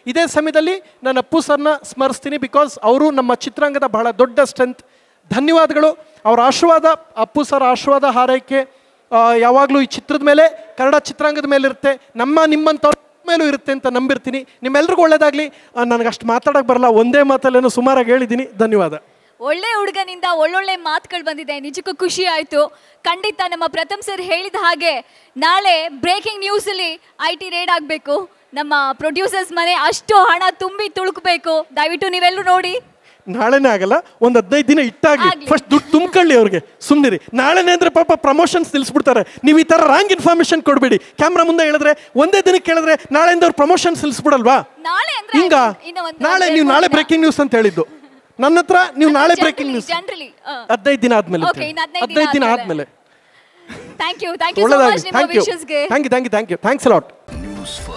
ಇದೇ ಸಮಯದಲ್ಲಿ ನಾನು ಅಪ್ಪು ಸರ್ನ ಸ್ಮರಿಸ್ತೀನಿ ಬಿಕಾಸ್ ಅವರು ನಮ್ಮ ಚಿತ್ರರಂಗದ ಬಹಳ ದೊಡ್ಡ ಸ್ಟ್ರೆಂತ್ ಧನ್ಯವಾದಗಳು ಅವರ ಆಶೀರ್ವಾದ ಅಪ್ಪು ಸರ್ ಆಶೀರ್ವಾದ ಹಾರೈಕೆ ಆ, ಯಾವಾಗಲೂ ಈ ಚಿತ್ರದ ಮೇಲೆ ಕನ್ನಡ ಚಿತ್ರರಂಗದ ಮೇಲೆ ಇರುತ್ತೆ ನಮ್ಮ ನಿಮ್ಮಂಥವ್ರ ಮೇಲೂ ಇರುತ್ತೆ ಅಂತ ನಂಬಿರ್ತೀನಿ ನಿಮ್ಮೆಲ್ರಿಗೂ ಒಳ್ಳೇದಾಗಲಿ ನನಗೆ ಅಷ್ಟು ಮಾತಾಡೋಕೆ ಬರಲ್ಲ ಒಂದೇ ಮಾತಲ್ಲೇನೋ ಸುಮಾರಾಗಿ ಹೇಳಿದ್ದೀನಿ ಧನ್ಯವಾದ ಒಳ್ಳೆ ಹುಡುಗನಿಂದ ಒಳ್ಳೊಳ್ಳೆ ಮಾತುಗಳು ಬಂದಿದೆ ನಿಜಕ್ಕೂ ಖುಷಿ ಆಯ್ತು ಖಂಡಿತ ನಮ್ಮ ಪ್ರಥಮ್ ಸರ್ ಹೇಳಿದ ಹಾಗೆ ನಾಳೆ ಬ್ರೇಕಿಂಗ್ ನ್ಯೂಸ್ ಅಲ್ಲಿ ಐ ಟಿ ರೇಡ್ ಆಗಬೇಕು ನಮ್ಮ ಪ್ರೊಡ್ಯೂಸರ್ಸ್ ಮನೆ ಅಷ್ಟು ಹಣ ತುಂಬಿ ತುಳುಕಬೇಕು ದಯವಿಟ್ಟು ನೀವೆಲ್ಲರೂ ನೋಡಿ ನಾಳೆನೇ ಆಗಲ್ಲ ಒಂದು ಹದಿನೈದು ದಿನ ಇಟ್ಟಾಗಿ ಆಗ್ಲಿ. ಫಸ್ಟ್ ದುಡ್ಡು ತುಂಬ್ಕೊಳ್ಳಿ ಅವ್ರಿಗೆ ಸುಮ್ಮನಿರಿ ನಾಳೆನೇ ಅಂದ್ರೆ ಪಾಪ ಪ್ರಮೋಷನ್ಸ್ ನಿಲ್ಲಿಸ್ಬಿಡ್ತಾರೆ ನೀವು ಈ ಥರ ರಾಂಗ್ ಇನ್ಫಾರ್ಮೇಶನ್ ಕೊಡಬೇಡಿ ಕ್ಯಾಮ್ರಾ ಮುಂದೆ ಹೇಳಿದ್ರೆ ಒಂದೇ ದಿನಕ್ಕೆ ಹೇಳಿದ್ರೆ ನಾಳೆಯಿಂದ ಅವ್ರು ಪ್ರಮೋಷನ್ಸ್ ನಿಲ್ಲಿಸ್ಬಿಡಲ್ವಾ ನಾಳೆ ಅಂದ್ರೆ ಹಿಂಗ ಇನ್ನು ಒಂದು ನಾಳೆ ಎರಡು ನೀವು ನಾಳೆ ಮೂರು ದಿನ. ಬ್ರೇಕಿಂಗ್ ನ್ಯೂಸ್ ಅಂತ ಹೇಳಿದ್ದು ನನ್ನ ಹತ್ರ ನೀವು ನಾಳೆ ಬ್ರೇಕಿಂಗ್ ನ್ಯೂಸ್ ಜನರಲಿ ಹದಿನೈದು ದಿನ ಆದ್ಮೇಲೆ Okay, ಇನ್ನು ಹದಿನೈದು ದಿನ ಹದಿನೈದು ದಿನ ಆದ್ಮೇಲೆ. ಆದ್ಮೇಲೆ thank you thank you so ಒಳ್ಳೇದಾಗಲಿ ಮಚ್ ನಿಮ್ಮ ಥ್ಯಾಂಕ್ ಯು ವಿಶಸ್ಗೆ thank you thank you thank you thanks lot news